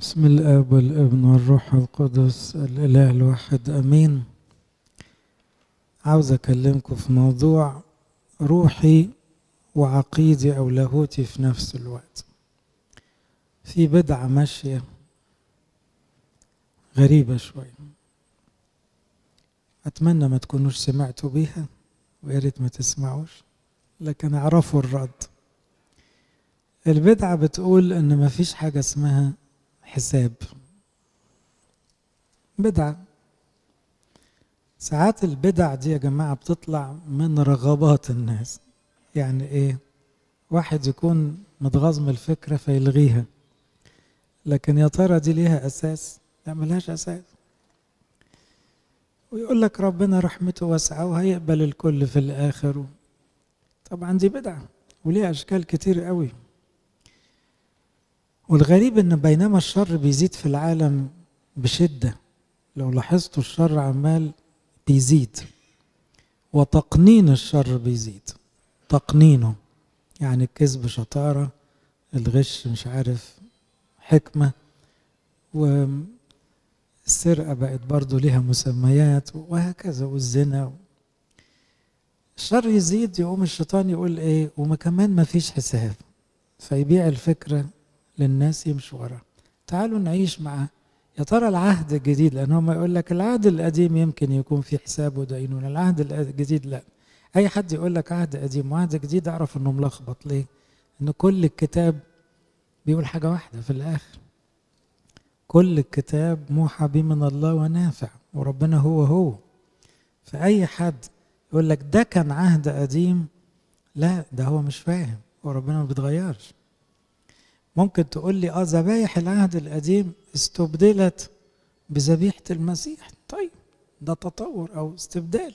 بسم الاب والابن والروح القدس الاله الواحد امين عاوز اكلمكم في موضوع روحي وعقيدي او لاهوتي في نفس الوقت في بدعه ماشيه غريبه شويه اتمنى ما تكونوش سمعتوا بيها ويا ريت ما تسمعوش لكن اعرفوا الرد البدعه بتقول ان ما فيش حاجه اسمها حساب بدعة ساعات البدع دي يا جماعة بتطلع من رغبات الناس يعني ايه واحد يكون متغاظ من الفكرة فيلغيها لكن يا ترى دي ليها أساس لا ملهاش أساس ويقول لك ربنا رحمته واسعة وهيقبل الكل في الآخر طبعا دي بدعة وليها أشكال كتير قوي والغريب ان بينما الشر بيزيد في العالم بشده لو لاحظتوا الشر عمال بيزيد وتقنين الشر بيزيد تقنينه يعني الكذب شطاره الغش مش عارف حكمه والسرقه بقت برضو ليها مسميات وهكذا والزنا الشر يزيد يقوم الشيطان يقول ايه وما كمان ما فيش حساب فيبيع الفكره للناس يمشوا وراه تعالوا نعيش مع يا ترى العهد الجديد لان هم يقول لك العهد القديم يمكن يكون في حساب ودينون العهد الجديد لا اي حد يقول لك عهد قديم وعهد جديد اعرف انه ملخبط ليه ان كل الكتاب بيقول حاجه واحده في الاخر كل الكتاب موحى به من الله ونافع وربنا هو هو فاي حد يقول لك ده كان عهد قديم لا ده هو مش فاهم وربنا ما بيتغيرش ممكن تقول لي اه ذبايح العهد القديم استبدلت بذبيحة المسيح طيب ده تطور او استبدال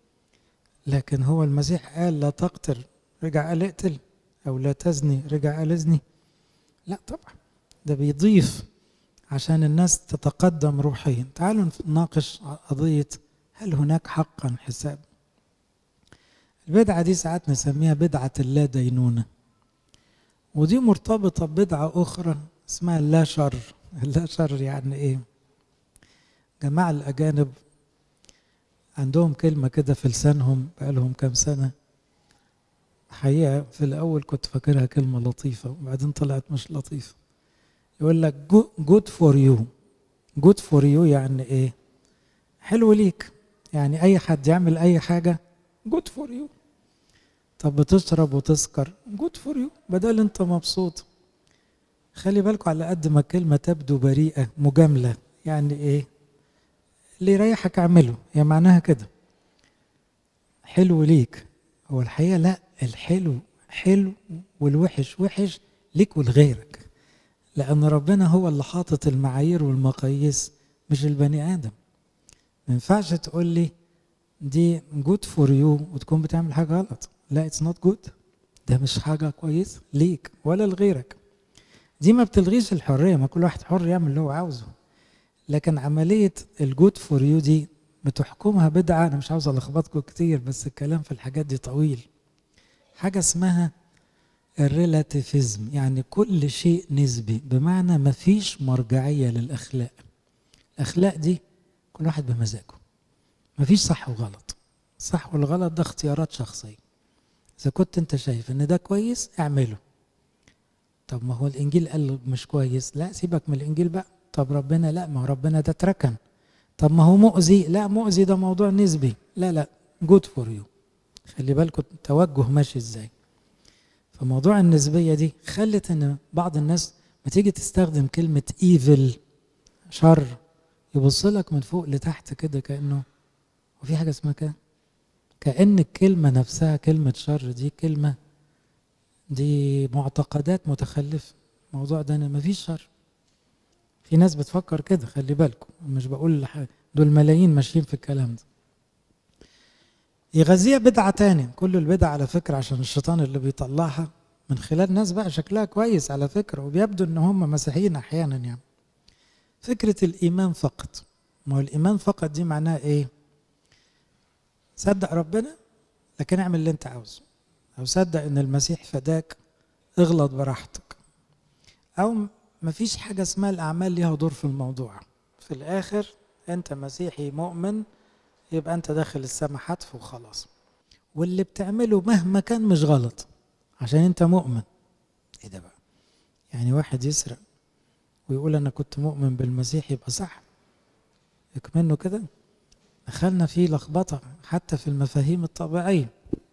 لكن هو المسيح قال لا تقتل رجع قال اقتل او لا تزني رجع قال ازني لا طبعا ده بيضيف عشان الناس تتقدم روحيا تعالوا نناقش قضية هل هناك حقا حساب البدعة دي ساعات نسميها بدعة اللا دينونة ودي مرتبطة ببدعة أخرى اسمها اللا شر اللا شر يعني إيه جماعة الأجانب عندهم كلمة كده في لسانهم بقالهم كام سنة حقيقة في الأول كنت فاكرها كلمة لطيفة وبعدين طلعت مش لطيفة يقول لك good for you good for you يعني إيه حلو ليك يعني أي حد يعمل أي حاجة good for you طب بتشرب وتسكر جود فور يو بدل انت مبسوط خلي بالكم على قد ما الكلمة تبدو بريئة مجاملة يعني ايه اللي يريحك اعمله هي معناها كده حلو ليك هو الحقيقة لا الحلو حلو والوحش وحش ليك ولغيرك لأن ربنا هو اللي حاطط المعايير والمقاييس مش البني آدم ما ينفعش تقول لي دي جود فور يو وتكون بتعمل حاجة غلط لا اتس نوت جود ده مش حاجة كويس ليك ولا لغيرك دي ما بتلغيش الحرية ما كل واحد حر يعمل اللي هو عاوزه لكن عملية الجود فور يو دي بتحكمها بدعة أنا مش عاوز ألخبطكم كتير بس الكلام في الحاجات دي طويل حاجة اسمها الريلاتيفيزم يعني كل شيء نسبي بمعنى ما فيش مرجعية للأخلاق الأخلاق دي كل واحد بمزاجه ما فيش صح وغلط صح والغلط ده اختيارات شخصيه إذا كنت أنت شايف إن ده كويس اعمله. طب ما هو الإنجيل قال مش كويس، لا سيبك من الإنجيل بقى، طب ربنا لا ما هو ربنا ده اتركن. طب ما هو مؤذي، لا مؤذي ده موضوع نسبي، لا لا جود فور يو. خلي بالكم التوجه ماشي إزاي. فموضوع النسبية دي خلت إن بعض الناس ما تيجي تستخدم كلمة ايفل شر يبص لك من فوق لتحت كده كأنه وفي حاجة اسمها كده كأن الكلمة نفسها كلمة شر دي كلمة دي معتقدات متخلفة الموضوع ده ما فيش شر في ناس بتفكر كده خلي بالكم مش بقول حاجة دول ملايين ماشيين في الكلام ده يغذيها بدعة تاني كل البدع على فكرة عشان الشيطان اللي بيطلعها من خلال ناس بقى شكلها كويس على فكرة وبيبدو ان هم مسيحيين احيانا يعني فكرة الايمان فقط ما هو الايمان فقط دي معناها ايه صدق ربنا لكن اعمل اللي انت عاوزه او صدق ان المسيح فداك اغلط براحتك او مفيش حاجة اسمها الأعمال ليها دور في الموضوع في الآخر أنت مسيحي مؤمن يبقى أنت داخل السما حتف وخلاص واللي بتعمله مهما كان مش غلط عشان أنت مؤمن إيه ده بقى يعني واحد يسرق ويقول أنا كنت مؤمن بالمسيح يبقى صح يكمنه كده دخلنا فيه لخبطة حتى في المفاهيم الطبيعية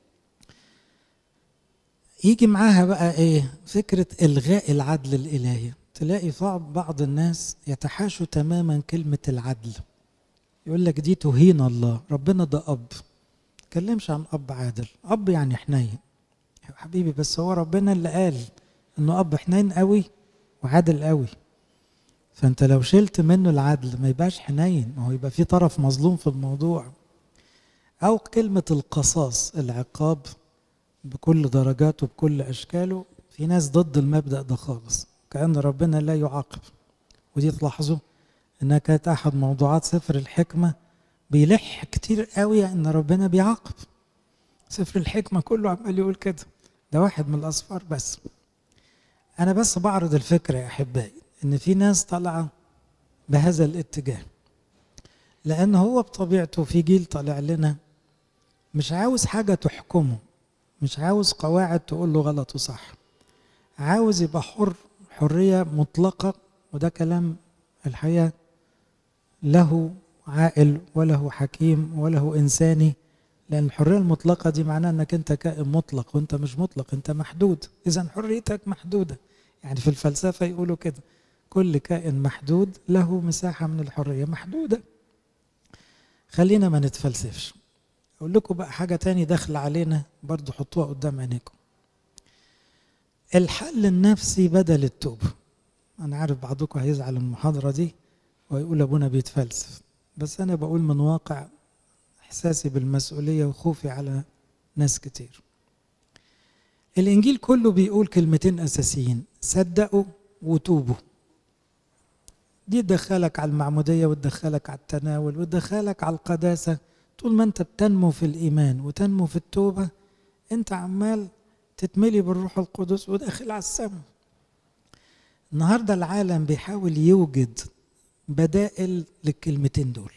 يجي معاها بقى ايه فكرة الغاء العدل الالهي تلاقي بعض الناس يتحاشوا تماما كلمة العدل يقول لك دي تهين الله ربنا ده اب تكلمش عن اب عادل اب يعني حنين يا حبيبي بس هو ربنا اللي قال انه اب حنين قوي وعادل قوي فانت لو شلت منه العدل ما يبقاش حنين ما هو يبقى في طرف مظلوم في الموضوع او كلمة القصاص العقاب بكل درجاته بكل اشكاله في ناس ضد المبدا ده خالص كان ربنا لا يعاقب ودي تلاحظوا انها كانت احد موضوعات سفر الحكمه بيلح كتير قوي ان ربنا بيعاقب سفر الحكمه كله عمال يقول كده ده واحد من الاصفار بس انا بس بعرض الفكره يا احبائي ان في ناس طالعه بهذا الاتجاه لان هو بطبيعته في جيل طالع لنا مش عاوز حاجه تحكمه مش عاوز قواعد تقول له غلط وصح عاوز يبقى حر حرية مطلقة وده كلام الحقيقة له عاقل وله حكيم وله إنساني لأن الحرية المطلقة دي معناها أنك أنت كائن مطلق وأنت مش مطلق أنت محدود إذا حريتك محدودة يعني في الفلسفة يقولوا كده كل كائن محدود له مساحة من الحرية محدودة خلينا ما نتفلسفش اقول لكم بقى حاجه تاني داخله علينا برضو حطوها قدام عينيكم الحل النفسي بدل التوبه انا عارف بعضكم هيزعل من المحاضره دي ويقول ابونا بيتفلسف بس انا بقول من واقع احساسي بالمسؤوليه وخوفي على ناس كتير الانجيل كله بيقول كلمتين اساسيين صدقوا وتوبوا دي تدخلك على المعموديه وتدخلك على التناول وتدخلك على القداسه طول ما انت بتنمو في الايمان وتنمو في التوبه انت عمال تتملي بالروح القدس وداخل على السماء النهارده العالم بيحاول يوجد بدائل للكلمتين دول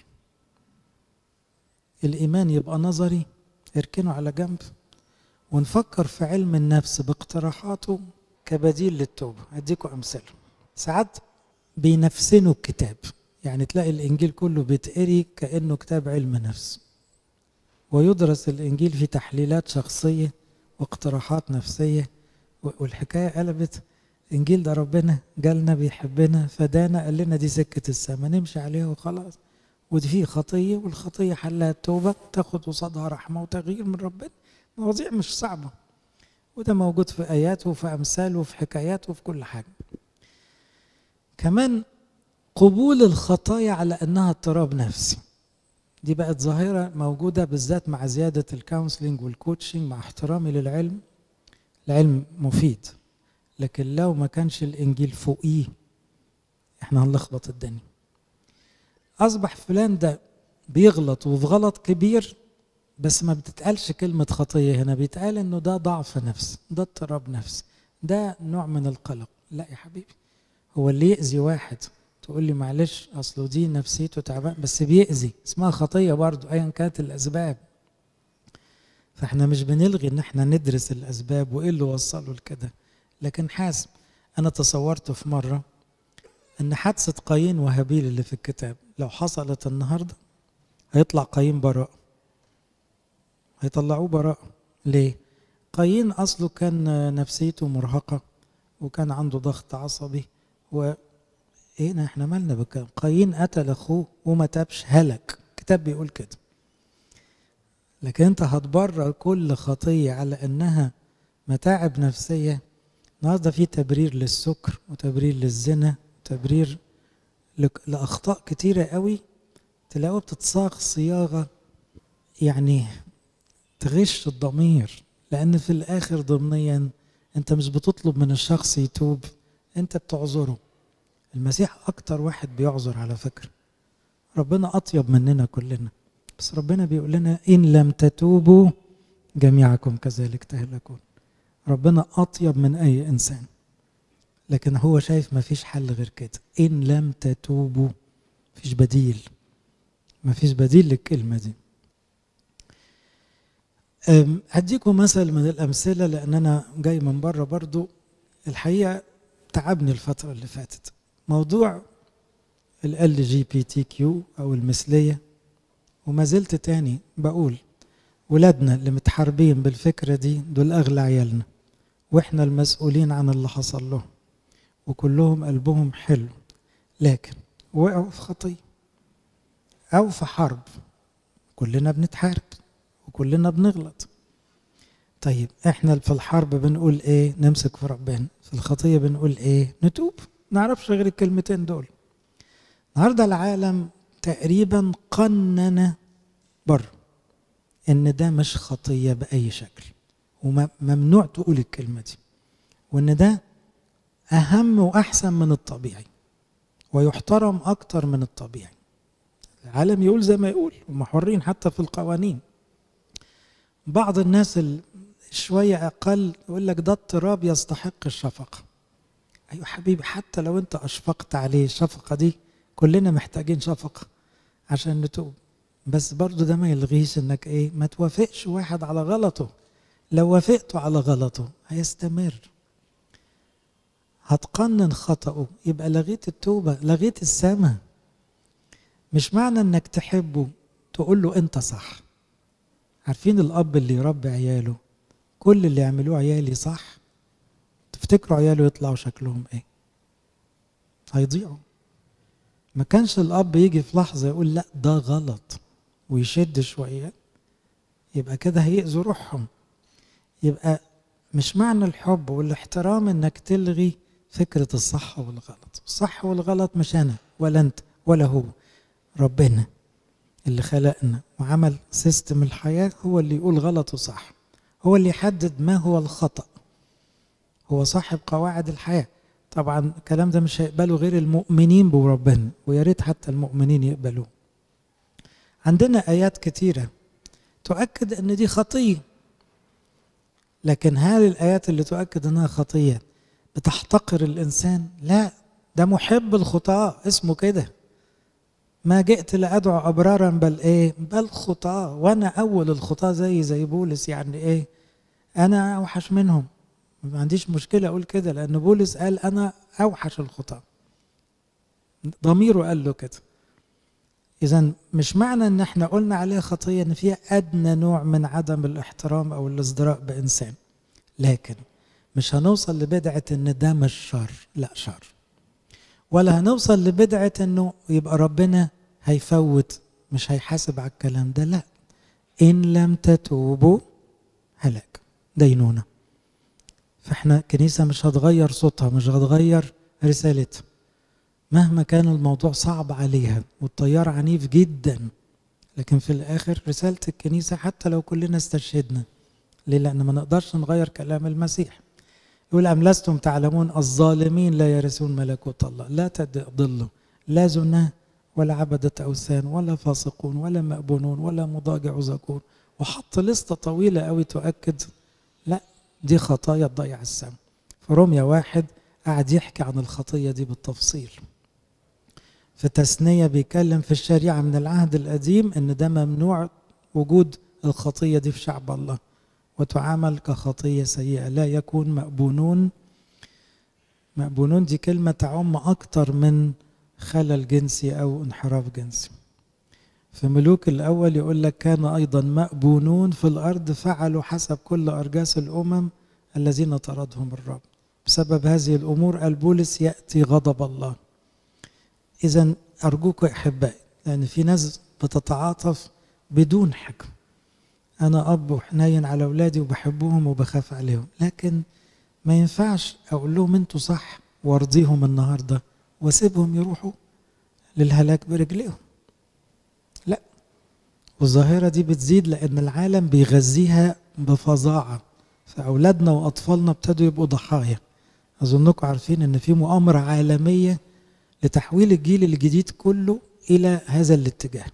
الايمان يبقى نظري اركنه على جنب ونفكر في علم النفس باقتراحاته كبديل للتوبه اديكم امثله ساعات بينفسنوا الكتاب يعني تلاقي الانجيل كله بيتقري كانه كتاب علم نفس ويدرس الانجيل في تحليلات شخصيه واقتراحات نفسيه والحكايه قلبت انجيل ده ربنا جالنا بيحبنا فدانا قال لنا دي سكه السماء نمشي عليها وخلاص ودي فيه خطيه والخطيه حلها التوبه تاخد قصادها رحمه وتغيير من ربنا مواضيع مش صعبه وده موجود في ايات وفي امثال وفي حكايات وفي كل حاجه كمان قبول الخطايا على انها اضطراب نفسي دي بقت ظاهره موجوده بالذات مع زياده الكونسلنج والكوتشنج مع احترامي للعلم العلم مفيد لكن لو ما كانش الانجيل فوقيه احنا هنلخبط الدنيا اصبح فلان ده بيغلط وفي غلط كبير بس ما بتتقالش كلمة خطية هنا بيتقال انه ده ضعف نفس ده اضطراب نفس ده نوع من القلق لا يا حبيبي هو اللي يأذي واحد تقول لي معلش اصله دي نفسيته تعبان بس بيأذي اسمها خطية برضو ايا كانت الاسباب فاحنا مش بنلغي ان احنا ندرس الاسباب وايه اللي وصله لكده لكن حاسب انا تصورت في مرة ان حادثة قايين وهابيل اللي في الكتاب لو حصلت النهاردة هيطلع قايين براء هيطلعوه براء ليه قايين اصله كان نفسيته مرهقة وكان عنده ضغط عصبي و ايه احنا مالنا بكام قايين قتل اخوه وما تابش هلك الكتاب بيقول كده لكن انت هتبرر كل خطيه على انها متاعب نفسيه النهارده في تبرير للسكر وتبرير للزنا وتبرير لاخطاء كتيره قوي تلاقوها بتتصاغ صياغه يعني تغش الضمير لان في الاخر ضمنيا انت مش بتطلب من الشخص يتوب انت بتعذره المسيح اكتر واحد بيعذر على فكره ربنا اطيب مننا كلنا بس ربنا بيقول لنا ان لم تتوبوا جميعكم كذلك تهلكون ربنا اطيب من اي انسان لكن هو شايف ما فيش حل غير كده إن لم تتوبوا فيش بديل ما فيش بديل للكلمة دي هديكم مثل من الأمثلة لأن أنا جاي من بره برضو الحقيقة تعبني الفترة اللي فاتت موضوع ال جي بي تي كيو أو المثلية وما زلت تاني بقول ولادنا اللي متحاربين بالفكرة دي دول أغلى عيالنا وإحنا المسؤولين عن اللي حصل لهم وكلهم قلبهم حلو لكن وقعوا في خطية أو في حرب كلنا بنتحارب وكلنا بنغلط طيب احنا في الحرب بنقول ايه نمسك في ربنا في الخطية بنقول ايه نتوب نعرفش غير الكلمتين دول النهاردة العالم تقريبا قنن بره ان ده مش خطية بأي شكل وممنوع تقول الكلمة دي وان ده أهم وأحسن من الطبيعي ويحترم أكتر من الطبيعي العالم يقول زي ما يقول هم حرين حتى في القوانين بعض الناس شوية أقل يقول لك ده اضطراب يستحق الشفقة أيوة حبيبي حتى لو أنت أشفقت عليه الشفقة دي كلنا محتاجين شفقة عشان نتوب بس برضو ده ما يلغيش انك ايه ما توافقش واحد على غلطه لو وافقته على غلطه هيستمر هتقنن خطأه يبقى لغيت التوبة لغيت السماء مش معنى انك تحبه تقول له انت صح عارفين الاب اللي يربي عياله كل اللي يعملوه عيالي صح تفتكروا عياله يطلعوا شكلهم ايه هيضيعوا ما كانش الاب يجي في لحظه يقول لا ده غلط ويشد شويه يبقى كده هيأذوا روحهم يبقى مش معنى الحب والاحترام انك تلغي فكره الصح والغلط الصح والغلط مش انا ولا انت ولا هو ربنا اللي خلقنا وعمل سيستم الحياه هو اللي يقول غلط وصح هو اللي يحدد ما هو الخطأ هو صاحب قواعد الحياة طبعا الكلام ده مش هيقبله غير المؤمنين بربنا ويا ريت حتى المؤمنين يقبلوه عندنا آيات كتيرة تؤكد أن دي خطية لكن هل الآيات اللي تؤكد أنها خطية بتحتقر الإنسان؟ لا ده محب الخطاة اسمه كده ما جئت لأدعو أبرارا بل إيه بل خطاة وأنا أول الخطاة زي زي بولس يعني إيه أنا أوحش منهم ما عنديش مشكلة أقول كده لأن بولس قال أنا أوحش الخطاة ضميره قال له كده إذا مش معنى إن إحنا قلنا عليه خطية إن فيها أدنى نوع من عدم الاحترام أو الازدراء بإنسان لكن مش هنوصل لبدعة إن ده مش شر لا شر ولا هنوصل لبدعة إنه يبقى ربنا هيفوت مش هيحاسب على الكلام ده لا إن لم تتوبوا هلاك دينونة فإحنا كنيسة مش هتغير صوتها مش هتغير رسالتها مهما كان الموضوع صعب عليها والتيار عنيف جدا لكن في الآخر رسالة الكنيسة حتى لو كلنا استشهدنا ليه؟ لأن ما نقدرش نغير كلام المسيح يقول أم لستم تعلمون الظالمين لا يرثون ملكوت الله لا تضلوا لا زناه ولا عبدة أوثان ولا فاسقون ولا مأبونون ولا مضاجع زكون وحط لستة طويلة قوي تؤكد لا دي خطايا تضيع السم في روميا واحد قاعد يحكي عن الخطية دي بالتفصيل في تثنية بيتكلم في الشريعة من العهد القديم ان ده ممنوع وجود الخطية دي في شعب الله وتعامل كخطية سيئة لا يكون مأبونون مأبونون دي كلمة تعم أكتر من خلل جنسي أو انحراف جنسي في ملوك الأول يقول لك كان أيضا مأبونون في الأرض فعلوا حسب كل أرجاس الأمم الذين طردهم الرب بسبب هذه الأمور قال بولس يأتي غضب الله إذا أرجوك أحبائي لأن في ناس بتتعاطف بدون حكم أنا أب وحنين على أولادي وبحبهم وبخاف عليهم لكن ما ينفعش أقول لهم أنتوا صح وارضيهم النهاردة واسيبهم يروحوا للهلاك برجليهم لا والظاهرة دي بتزيد لأن العالم بيغذيها بفظاعة فأولادنا وأطفالنا ابتدوا يبقوا ضحايا أظنكم عارفين إن في مؤامرة عالمية لتحويل الجيل الجديد كله إلى هذا الاتجاه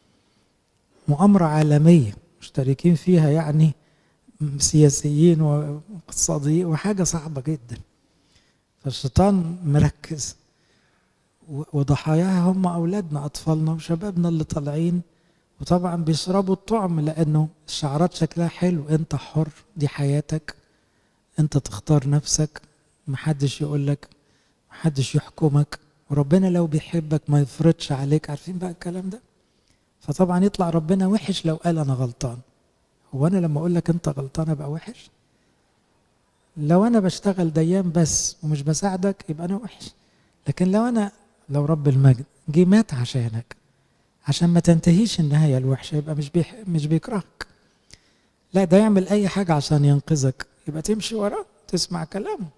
مؤامرة عالمية مشتركين فيها يعني سياسيين واقتصاديين وحاجة صعبة جدا فالشيطان مركز وضحاياها هم أولادنا أطفالنا وشبابنا اللي طالعين وطبعا بيشربوا الطعم لأنه الشعارات شكلها حلو أنت حر دي حياتك أنت تختار نفسك محدش يقول لك محدش يحكمك وربنا لو بيحبك ما يفرضش عليك عارفين بقى الكلام ده فطبعا يطلع ربنا وحش لو قال انا غلطان هو انا لما اقول لك انت غلطان ابقى وحش لو انا بشتغل ديان بس ومش بساعدك يبقى انا وحش لكن لو انا لو رب المجد جه مات عشانك عشان ما تنتهيش النهاية الوحشة يبقى مش بيح... مش بيكرهك لا ده يعمل أي حاجة عشان ينقذك يبقى تمشي وراه تسمع كلامه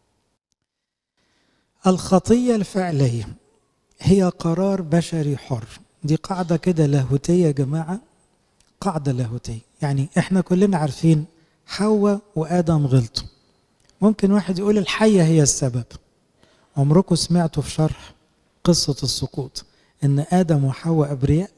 الخطية الفعلية هي قرار بشري حر دي قاعدة كده لاهوتية يا جماعة قاعدة لاهوتية يعني احنا كلنا عارفين حواء وآدم غلطوا ممكن واحد يقول الحية هي السبب عمركم سمعتوا في شرح قصة السقوط إن آدم وحواء أبرياء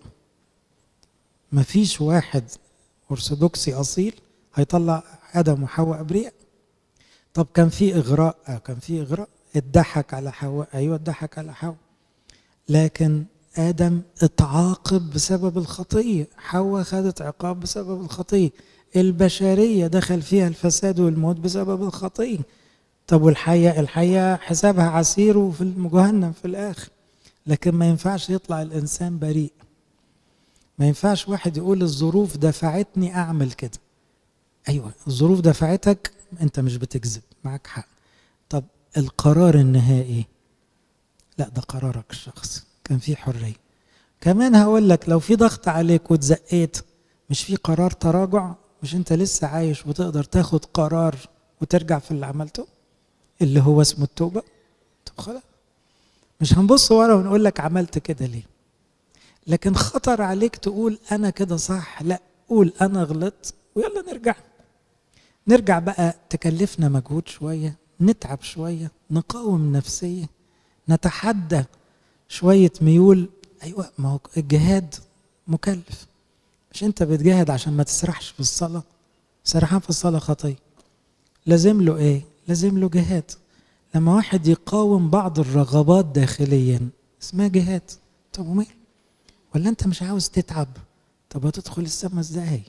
مفيش واحد أرثوذكسي أصيل هيطلع آدم وحواء أبرياء طب كان في إغراء آه كان في إغراء اتضحك على حواء أيوة اتضحك على حواء لكن آدم اتعاقب بسبب الخطية حواء خدت عقاب بسبب الخطية البشرية دخل فيها الفساد والموت بسبب الخطية طب والحية الحية حسابها عسير وفي الجهنم في الآخر لكن ما ينفعش يطلع الإنسان بريء ما ينفعش واحد يقول الظروف دفعتني أعمل كده أيوة الظروف دفعتك أنت مش بتكذب معك حق طب القرار النهائي لا ده قرارك الشخصي كان في حرية كمان هقول لك لو في ضغط عليك واتزقيت مش في قرار تراجع مش انت لسه عايش وتقدر تاخد قرار وترجع في اللي عملته اللي هو اسمه التوبة طب خلاص مش هنبص ورا ونقول لك عملت كده ليه لكن خطر عليك تقول انا كده صح لا قول انا غلطت ويلا نرجع نرجع بقى تكلفنا مجهود شويه نتعب شويه نقاوم نفسيا نتحدى شويه ميول ايوه ما هو الجهاد مكلف مش انت بتجاهد عشان ما تسرحش في الصلاه سرحان في الصلاه خطيه لازم له ايه لازم له جهاد لما واحد يقاوم بعض الرغبات داخليا اسمها جهاد طب ومال ولا انت مش عاوز تتعب طب هتدخل السما ازاي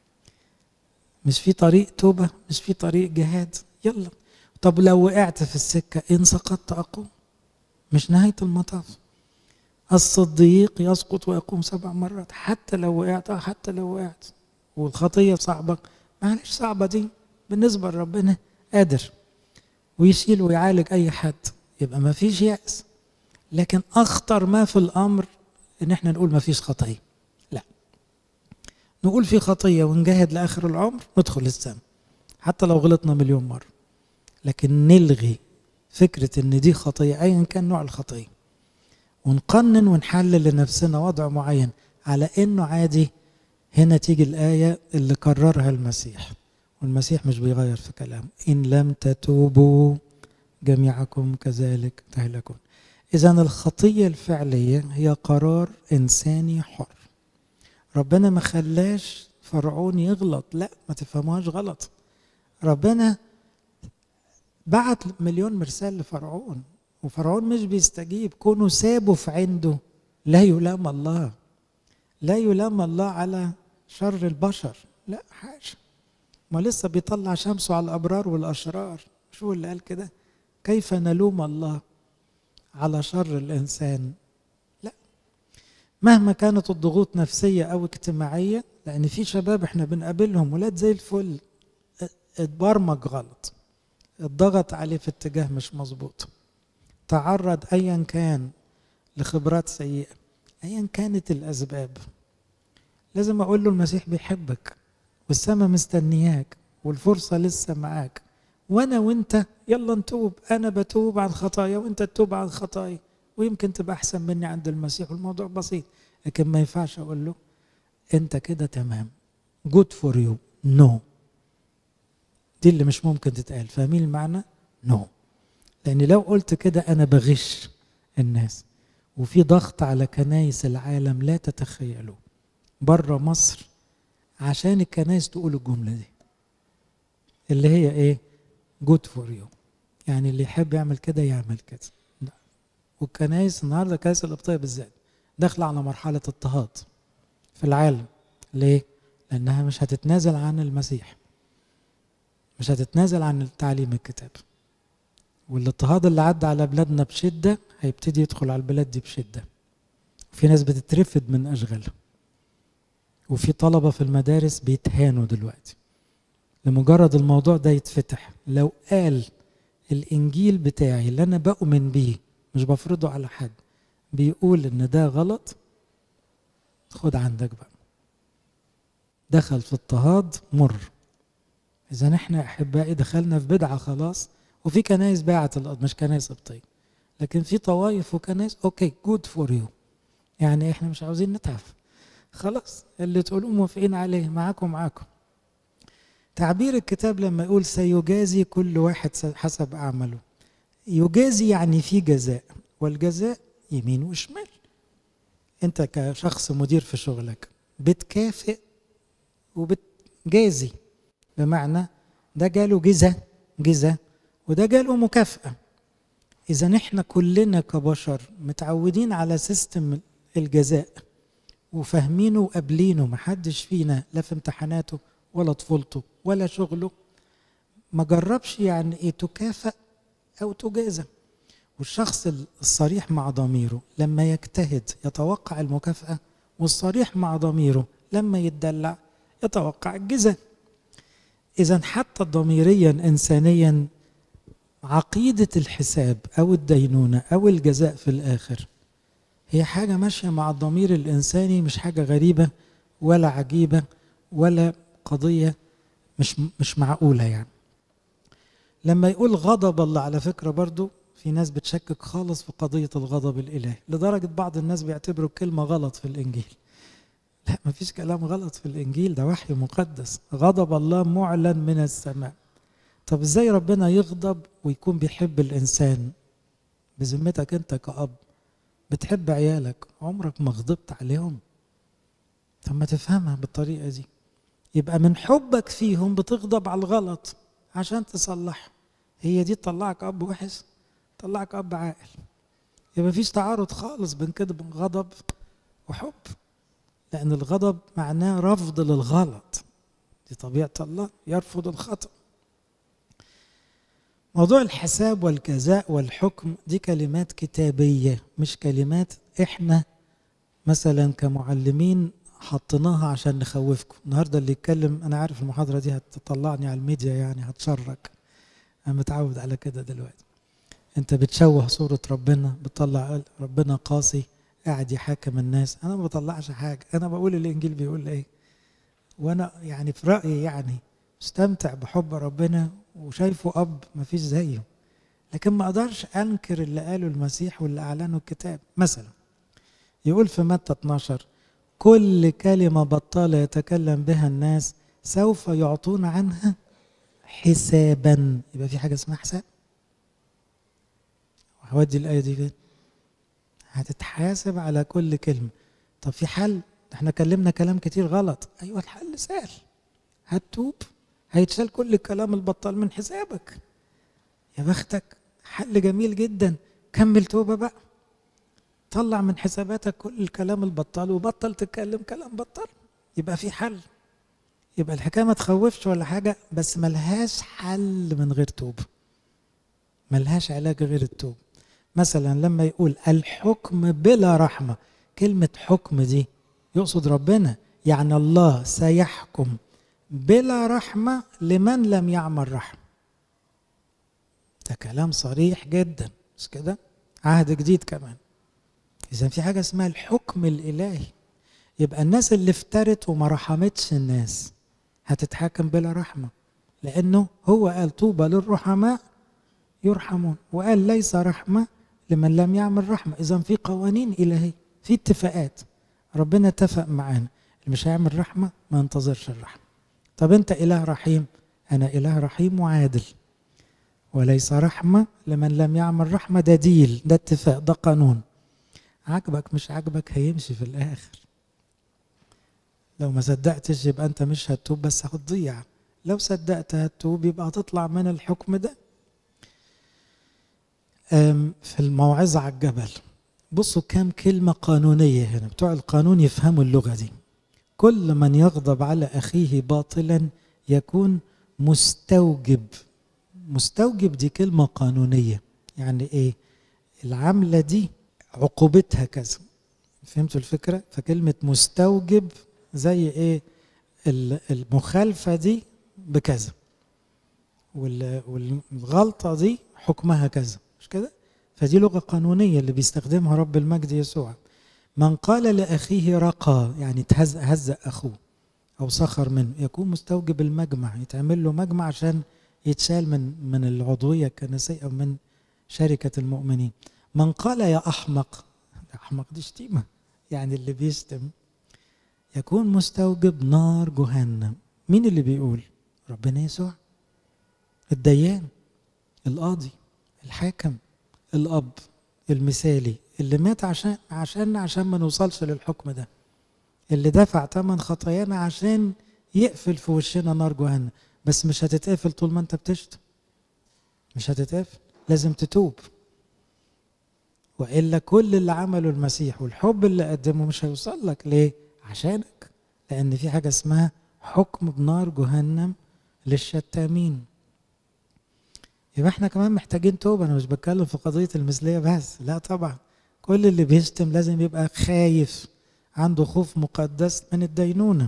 مش في طريق توبة مش في طريق جهاد يلا طب لو وقعت في السكة إن سقطت أقوم مش نهاية المطاف الصديق يسقط ويقوم سبع مرات حتى لو وقعت حتى لو وقعت والخطية صعبة معلش صعبة دي بالنسبة لربنا قادر ويشيل ويعالج أي حد يبقى ما فيش يأس لكن أخطر ما في الأمر إن إحنا نقول ما فيش خطية لا نقول في خطية ونجاهد لآخر العمر ندخل السماء حتى لو غلطنا مليون مرة لكن نلغي فكرة إن دي خطية أيا كان نوع الخطية ونقنن ونحلل لنفسنا وضع معين على إنه عادي هنا تيجي الآية اللي كررها المسيح والمسيح مش بيغير في كلامه إن لم تتوبوا جميعكم كذلك تهلكون إذا الخطية الفعلية هي قرار إنساني حر ربنا ما خلاش فرعون يغلط لا ما تفهموهاش غلط ربنا بعت مليون مرسال لفرعون وفرعون مش بيستجيب كونه سابه في عنده لا يلام الله لا يلام الله على شر البشر لا حاجه ما لسه بيطلع شمسه على الابرار والاشرار شو اللي قال كده كيف نلوم الله على شر الانسان لا مهما كانت الضغوط نفسيه او اجتماعيه لان في شباب احنا بنقابلهم ولاد زي الفل اتبرمج غلط اتضغط عليه في اتجاه مش مظبوط تعرض ايا كان لخبرات سيئه ايا كانت الاسباب لازم اقول له المسيح بيحبك والسما مستنياك والفرصه لسه معاك وانا وانت يلا نتوب انا بتوب عن خطايا وانت تتوب عن خطايا ويمكن تبقى احسن مني عند المسيح والموضوع بسيط لكن ما ينفعش اقول له انت كده تمام جود فور يو نو دي اللي مش ممكن تتقال فاهمين المعنى نو no. لان لو قلت كده انا بغش الناس وفي ضغط على كنايس العالم لا تتخيلوا بره مصر عشان الكنايس تقول الجمله دي اللي هي ايه جود فور يو يعني اللي يحب يعمل كده يعمل كده والكنايس النهارده كنايس القبطيه بالذات داخله على مرحله اضطهاد في العالم ليه؟ لانها مش هتتنازل عن المسيح مش هتتنازل عن تعليم الكتاب والاضطهاد اللي عدى على بلادنا بشده هيبتدي يدخل على البلاد دي بشده في ناس بتترفد من اشغالها وفي طلبه في المدارس بيتهانوا دلوقتي لمجرد الموضوع ده يتفتح لو قال الانجيل بتاعي اللي انا بؤمن بيه مش بفرضه على حد بيقول ان ده غلط خد عندك بقى دخل في اضطهاد مر اذا احنا احبائي دخلنا في بدعه خلاص وفي كنايس باعت الارض مش كنايس قبطيه لكن في طوائف وكنايس اوكي جود فور يو يعني احنا مش عاوزين نتعب خلاص اللي تقولوا موافقين عليه معاكم معاكم تعبير الكتاب لما يقول سيجازي كل واحد حسب أعمله يجازي يعني في جزاء والجزاء يمين وشمال انت كشخص مدير في شغلك بتكافئ وبتجازي بمعنى ده جاله جزا جزا وده جاله مكافأة إذا احنا كلنا كبشر متعودين على سيستم الجزاء وفاهمينه وقابلينه محدش فينا لا في امتحاناته ولا طفولته ولا شغله ما جربش يعني ايه تكافئ او تجازى والشخص الصريح مع ضميره لما يجتهد يتوقع المكافأة والصريح مع ضميره لما يتدلع يتوقع الجزاء إذا حتى ضميريا إنسانيا عقيدة الحساب أو الدينونة أو الجزاء في الآخر هي حاجة ماشية مع الضمير الإنساني مش حاجة غريبة ولا عجيبة ولا قضية مش مش معقولة يعني لما يقول غضب الله على فكرة برضو في ناس بتشكك خالص في قضية الغضب الإلهي لدرجة بعض الناس بيعتبروا الكلمة غلط في الإنجيل لا مفيش كلام غلط في الإنجيل ده وحي مقدس غضب الله معلن من السماء طب ازاي ربنا يغضب ويكون بيحب الإنسان بذمتك أنت كأب بتحب عيالك عمرك ما غضبت عليهم طب ما تفهمها بالطريقة دي يبقى من حبك فيهم بتغضب على الغلط عشان تصلح هي دي تطلعك اب وحش تطلعك اب عاقل يبقى مفيش تعارض خالص بين كده بين غضب وحب لان الغضب معناه رفض للغلط دي طبيعه الله يرفض الخطا موضوع الحساب والجزاء والحكم دي كلمات كتابيه مش كلمات احنا مثلا كمعلمين حطيناها عشان نخوفكم النهارده اللي يتكلم انا عارف المحاضره دي هتطلعني على الميديا يعني هتشرك انا متعود على كده دلوقتي انت بتشوه صوره ربنا بتطلع ربنا قاسي قاعد يحاكم الناس انا ما بطلعش حاجه انا بقول الانجيل بيقول ايه وانا يعني في رايي يعني مستمتع بحب ربنا وشايفه اب ما فيش زيه لكن ما اقدرش انكر اللي قاله المسيح واللي اعلنه الكتاب مثلا يقول في متى 12 كل كلمة بطالة يتكلم بها الناس سوف يعطون عنها حسابا يبقى في حاجة اسمها حساب هودي الآية دي فين هتتحاسب على كل كلمة طب في حل احنا كلمنا كلام كتير غلط ايوه الحل سهل هتوب هيتشال كل الكلام البطال من حسابك يا بختك حل جميل جدا كمل توبة بقى طلع من حساباتك كل الكلام البطال وبطل تتكلم كلام بطال يبقى في حل يبقى الحكايه ما تخوفش ولا حاجه بس ملهاش حل من غير توبه ملهاش علاج غير التوب مثلا لما يقول الحكم بلا رحمه كلمه حكم دي يقصد ربنا يعني الله سيحكم بلا رحمه لمن لم يعمل رحمه ده كلام صريح جدا مش كده عهد جديد كمان إذا في حاجة اسمها الحكم الإلهي يبقى الناس اللي افترت وما رحمتش الناس هتتحاكم بلا رحمة لأنه هو قال طوبى للرحماء يرحمون وقال ليس رحمة لمن لم يعمل رحمة إذا في قوانين إلهية في اتفاقات ربنا اتفق معانا اللي مش هيعمل رحمة ما ينتظرش الرحمة طب أنت إله رحيم أنا إله رحيم وعادل وليس رحمة لمن لم يعمل رحمة ده ديل ده اتفاق ده قانون عجبك مش عجبك هيمشي في الاخر لو ما صدقتش يبقى انت مش هتتوب بس هتضيع لو صدقت هتتوب يبقى هتطلع من الحكم ده في الموعظة على الجبل بصوا كام كلمة قانونية هنا بتوع القانون يفهموا اللغة دي كل من يغضب على أخيه باطلا يكون مستوجب مستوجب دي كلمة قانونية يعني إيه العملة دي عقوبتها كذا فهمتوا الفكرة فكلمة مستوجب زي إيه المخالفة دي بكذا والغلطة دي حكمها كذا مش كده فدي لغة قانونية اللي بيستخدمها رب المجد يسوع من قال لأخيه رقى يعني تهزأ أخوه أو سخر منه يكون مستوجب المجمع يتعمل له مجمع عشان يتشال من من العضوية الكنسية أو من شركة المؤمنين من قال يا أحمق أحمق دي شتيمة يعني اللي بيشتم يكون مستوجب نار جهنم مين اللي بيقول ربنا يسوع الديان القاضي الحاكم الاب المثالي اللي مات عشان عشان عشان ما نوصلش للحكم ده اللي دفع ثمن خطايانا عشان يقفل في وشنا نار جهنم بس مش هتتقفل طول ما انت بتشتم مش هتتقفل لازم تتوب والا كل اللي عمله المسيح والحب اللي قدمه مش هيوصل لك ليه عشانك لان في حاجه اسمها حكم بنار جهنم للشتامين يبقى احنا كمان محتاجين توبه انا مش بتكلم في قضيه المثليه بس لا طبعا كل اللي بيشتم لازم يبقى خايف عنده خوف مقدس من الدينونه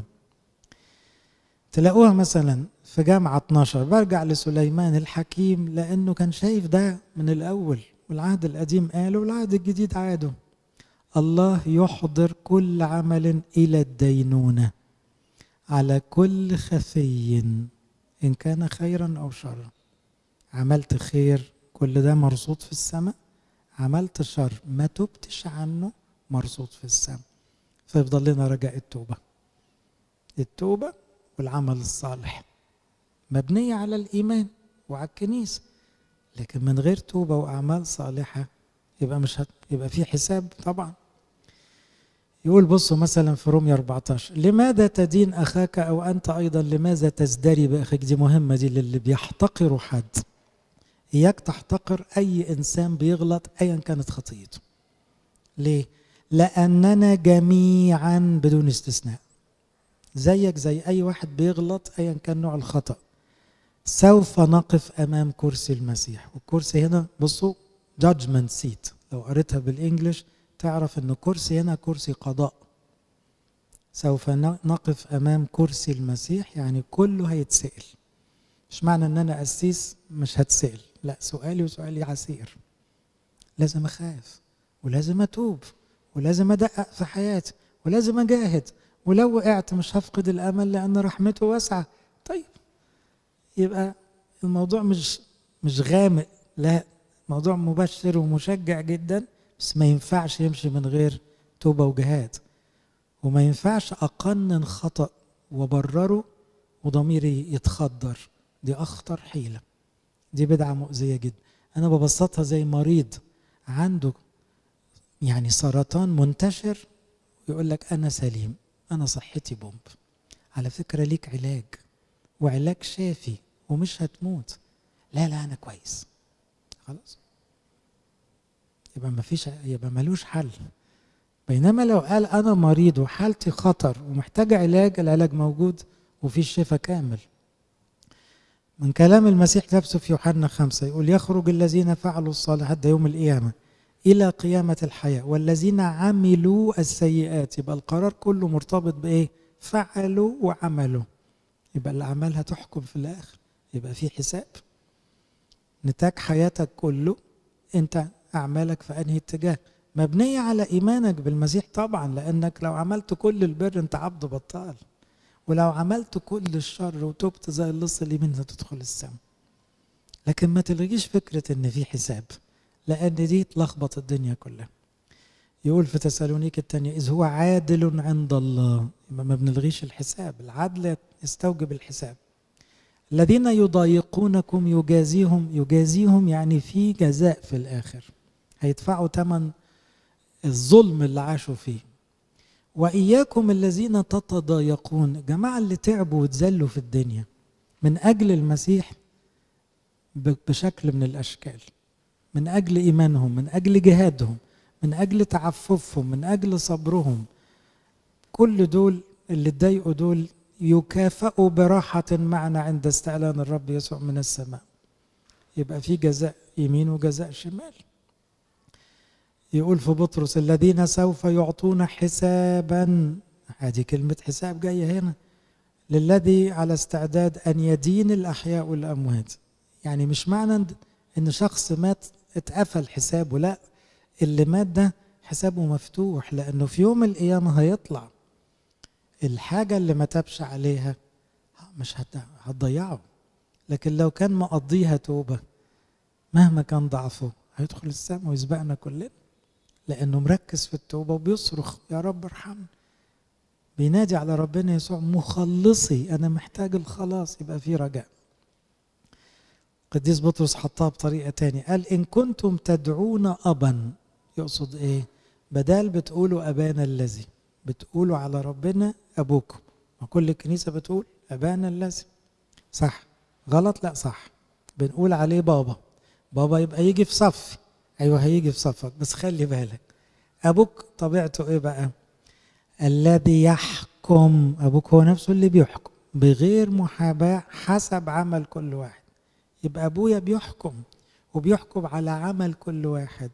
تلاقوها مثلا في جامعة 12 برجع لسليمان الحكيم لأنه كان شايف ده من الأول والعهد القديم قاله والعهد الجديد عاده الله يحضر كل عمل إلى الدينونة على كل خفي إن كان خيرا أو شرا عملت خير كل ده مرصود في السماء عملت شر ما تبتش عنه مرصود في السماء فيفضل لنا رجاء التوبة التوبة والعمل الصالح مبنية على الإيمان وعلى الكنيسة لكن من غير توبة وأعمال صالحة يبقى مش هت... يبقى في حساب طبعا يقول بصوا مثلا في رومية 14 لماذا تدين أخاك أو أنت أيضا لماذا تزدري بأخيك دي مهمة دي للي بيحتقروا حد إياك تحتقر أي إنسان بيغلط أيا كانت خطيته ليه؟ لأننا جميعا بدون استثناء زيك زي أي واحد بيغلط أيا كان نوع الخطأ سوف نقف أمام كرسي المسيح والكرسي هنا بصوا judgment seat لو قريتها بالإنجلش تعرف أن كرسي هنا كرسي قضاء سوف نقف أمام كرسي المسيح يعني كله هيتسأل مش معنى أن أنا قسيس مش هتسأل لا سؤالي وسؤالي عسير لازم أخاف ولازم أتوب ولازم أدقق في حياتي ولازم أجاهد ولو وقعت مش هفقد الأمل لأن رحمته واسعة طيب يبقى الموضوع مش مش غامق لا موضوع مبشر ومشجع جدا بس ما ينفعش يمشي من غير توبة وجهاد وما ينفعش أقنن خطأ وبرره وضميري يتخدر دي أخطر حيلة دي بدعة مؤذية جدا أنا ببسطها زي مريض عنده يعني سرطان منتشر يقول لك أنا سليم أنا صحتي بومب على فكرة ليك علاج وعلاج شافي ومش هتموت لا لا أنا كويس خلاص يبقى ما فيش يبقى ملوش حل بينما لو قال أنا مريض وحالتي خطر ومحتاج علاج العلاج موجود وفي الشفاء كامل من كلام المسيح نفسه في يوحنا خمسة يقول يخرج الذين فعلوا الصالحات ده يوم القيامة إلى قيامة الحياة والذين عملوا السيئات يبقى القرار كله مرتبط بإيه؟ فعلوا وعملوا يبقى الأعمال هتحكم في الآخر يبقى في حساب نتاج حياتك كله أنت أعمالك في أنهي اتجاه مبنية على إيمانك بالمسيح طبعا لأنك لو عملت كل البر أنت عبد بطال ولو عملت كل الشر وتبت زي اللص اليمين هتدخل السماء لكن ما تلغيش فكرة ان في حساب لان دي تلخبط الدنيا كلها يقول في تسالونيك الثانية إذ هو عادل عند الله يبقى ما بنلغيش الحساب العدل يستوجب الحساب الذين يضايقونكم يجازيهم يجازيهم يعني في جزاء في الآخر هيدفعوا ثمن الظلم اللي عاشوا فيه وإياكم الذين تتضايقون الجماعة اللي تعبوا وتزلوا في الدنيا من أجل المسيح بشكل من الأشكال من أجل إيمانهم من أجل جهادهم من أجل تعففهم من أجل صبرهم كل دول اللي اتضايقوا دول يكافئوا براحة معنا عند استعلان الرب يسوع من السماء يبقى في جزاء يمين وجزاء شمال يقول في بطرس الذين سوف يعطون حسابا هذه كلمة حساب جاية هنا للذي على استعداد أن يدين الأحياء والأموات يعني مش معنى إن شخص مات اتقفل حسابه لا اللي مات ده حسابه مفتوح لأنه في يوم القيامة هيطلع الحاجة اللي ما تبش عليها مش هتضيعه لكن لو كان مقضيها توبة مهما كان ضعفه هيدخل السماء ويسبقنا كلنا لأنه مركز في التوبة وبيصرخ يا رب ارحمني بينادي على ربنا يسوع مخلصي أنا محتاج الخلاص يبقى في رجاء قديس بطرس حطها بطريقة تانية قال إن كنتم تدعون أبا يقصد إيه بدال بتقولوا أبانا الذي بتقولوا على ربنا أبوكم وكل الكنيسة بتقول أبانا الذي صح غلط لا صح بنقول عليه بابا بابا يبقى يجي في صفي أيوه هيجي في صفك بس خلي بالك أبوك طبيعته إيه بقى الذي يحكم أبوك هو نفسه اللي بيحكم بغير محاباة حسب عمل كل واحد يبقى أبويا بيحكم وبيحكم على عمل كل واحد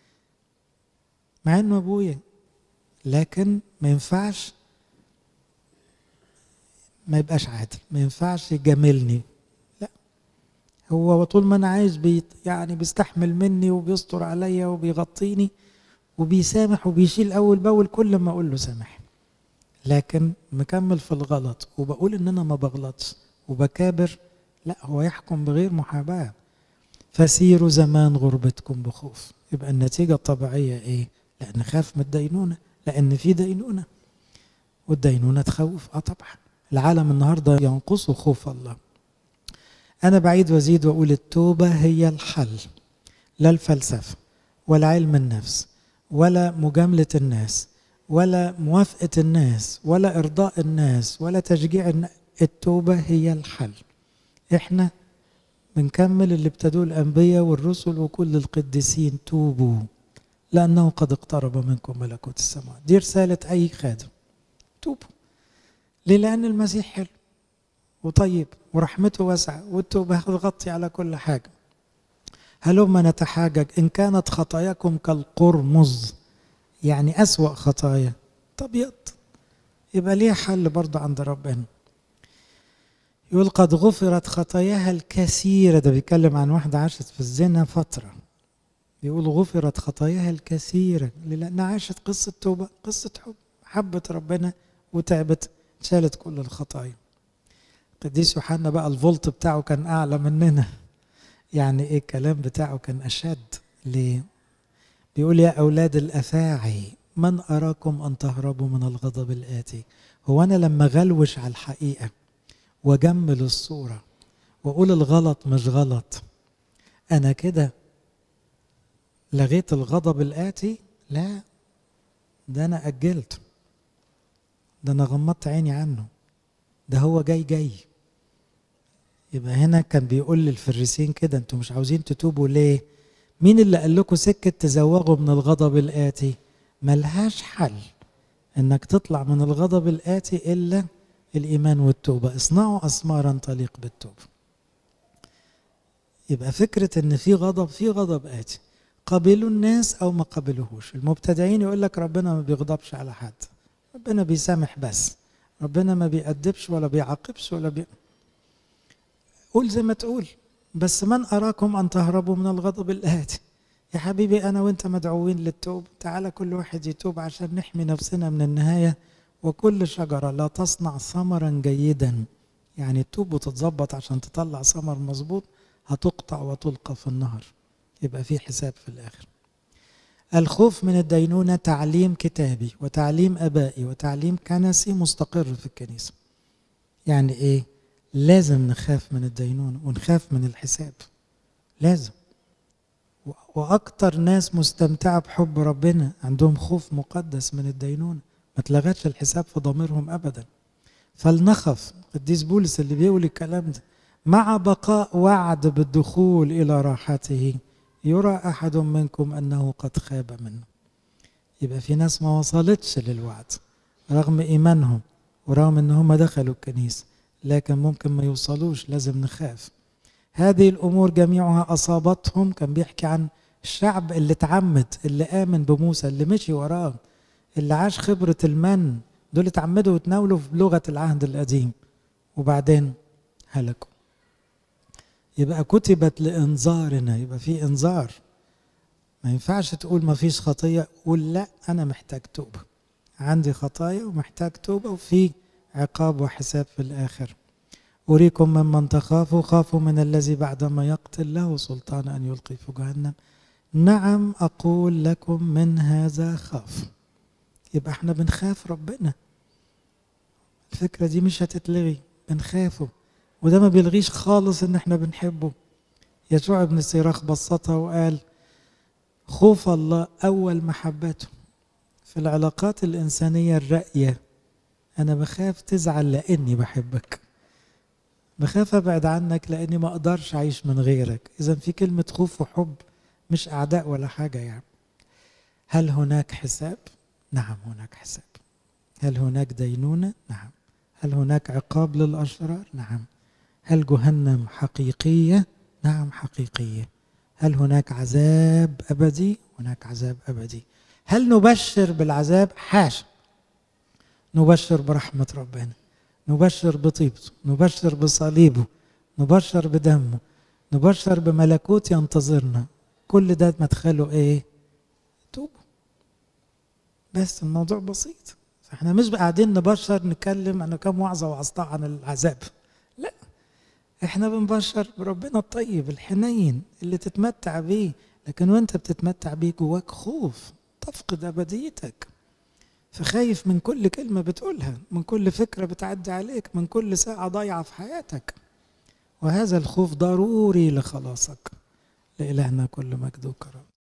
مع إنه أبويا لكن ما ينفعش ما يبقاش عادل ما ينفعش يجاملني لا هو طول ما انا عايش بيت يعني بيستحمل مني وبيستر عليا وبيغطيني وبيسامح وبيشيل اول باول كل ما اقول له سامح لكن مكمل في الغلط وبقول ان انا ما بغلطش وبكابر لا هو يحكم بغير محاباه فسيروا زمان غربتكم بخوف يبقى النتيجه الطبيعيه ايه لان خاف من الدينونه لان في دينونه والدينونه تخوف اه طبعا العالم النهارده ينقصه خوف الله انا بعيد وازيد واقول التوبه هي الحل لا الفلسفه ولا علم النفس ولا مجامله الناس ولا موافقه الناس ولا ارضاء الناس ولا تشجيع الناس التوبه هي الحل احنا بنكمل اللي ابتدوه الانبياء والرسل وكل القديسين توبوا لانه قد اقترب منكم ملكوت السماء دي رساله اي خادم توبوا ليه لان المسيح حلو وطيب ورحمته واسعه والتوبه هتغطي على كل حاجه هلما نتحاجج ان كانت خطاياكم كالقرمز يعني اسوا خطايا تبيض يبقى ليها حل برضه عند ربنا يقول قد غفرت خطاياها الكثيرة ده بيتكلم عن واحدة عاشت في الزنا فترة يقول غفرت خطاياها الكثيرة لأنها عاشت قصة توبة قصة حب حبت ربنا وتعبت شالت كل الخطايا قديس يوحنا بقى الفولت بتاعه كان أعلى مننا يعني إيه الكلام بتاعه كان أشد ليه بيقول يا أولاد الأفاعي من أراكم أن تهربوا من الغضب الآتي هو أنا لما غلوش على الحقيقة واجمل الصوره واقول الغلط مش غلط انا كده لغيت الغضب الاتي لا ده انا اجلته ده انا غمضت عيني عنه ده هو جاي جاي يبقى هنا كان بيقول للفريسين كده انتوا مش عاوزين تتوبوا ليه مين اللي قال لكم سكه تزوغوا من الغضب الاتي ملهاش حل انك تطلع من الغضب الاتي الا الإيمان والتوبة اصنعوا أسمارا تليق بالتوبة يبقى فكرة إن في غضب في غضب آتي قبلوا الناس أو ما قبلوهوش المبتدعين يقول لك ربنا ما بيغضبش على حد ربنا بيسامح بس ربنا ما بيأدبش ولا بيعاقبش ولا بي... قول زي ما تقول بس من أراكم أن تهربوا من الغضب الآتي يا حبيبي أنا وأنت مدعوين للتوب تعالى كل واحد يتوب عشان نحمي نفسنا من النهاية وكل شجرة لا تصنع ثمرا جيدا يعني تتوب وتتظبط عشان تطلع ثمر مظبوط هتقطع وتلقى في النهر يبقى في حساب في الآخر الخوف من الدينونة تعليم كتابي وتعليم أبائي وتعليم كنسي مستقر في الكنيسة يعني إيه؟ لازم نخاف من الدينونة ونخاف من الحساب لازم وأكتر ناس مستمتعة بحب ربنا عندهم خوف مقدس من الدينونة ما اتلغتش الحساب في ضميرهم ابدا فلنخف قديس بولس اللي بيقول الكلام ده مع بقاء وعد بالدخول الى راحته يرى أحد منكم أنه قد خاب منه يبقى في ناس ما وصلتش للوعد رغم إيمانهم ورغم أن هم دخلوا الكنيسة لكن ممكن ما يوصلوش لازم نخاف هذه الأمور جميعها أصابتهم كان بيحكي عن الشعب اللي اتعمد اللي آمن بموسى اللي مشي وراه اللي عاش خبرة المن دول اتعمدوا وتناولوا بلغة العهد القديم وبعدين هلكوا يبقى كتبت لإنذارنا يبقى في إنذار ما ينفعش تقول ما فيش خطية قول لا أنا محتاج توبة عندي خطايا ومحتاج توبة وفي عقاب وحساب في الآخر أريكم ممن تخافوا خافوا من الذي بعدما يقتل له سلطان أن يلقي في جهنم نعم أقول لكم من هذا خاف يبقى احنا بنخاف ربنا الفكرة دي مش هتتلغي بنخافه وده ما بيلغيش خالص ان احنا بنحبه يسوع ابن سيراخ بسطها وقال خوف الله أول محبته في العلاقات الإنسانية الرأية أنا بخاف تزعل لأني بحبك بخاف أبعد عنك لأني ما أقدرش أعيش من غيرك إذا في كلمة خوف وحب مش أعداء ولا حاجة يعني هل هناك حساب؟ نعم هناك حساب هل هناك دينونة؟ نعم هل هناك عقاب للأشرار؟ نعم هل جهنم حقيقية؟ نعم حقيقية هل هناك عذاب أبدي؟ هناك عذاب أبدي هل نبشر بالعذاب؟ حاشا نبشر برحمة ربنا نبشر بطيبته نبشر بصليبه نبشر بدمه نبشر بملكوت ينتظرنا كل ده مدخله ايه توبوا بس الموضوع بسيط فاحنا مش قاعدين نبشر نتكلم انا كم وعظه وعظتها عن العذاب لا احنا بنبشر بربنا الطيب الحنين اللي تتمتع بيه لكن وانت بتتمتع بيه جواك خوف تفقد ابديتك فخايف من كل كلمه بتقولها من كل فكره بتعدي عليك من كل ساعه ضايعه في حياتك وهذا الخوف ضروري لخلاصك لإلهنا كل مجد وكرم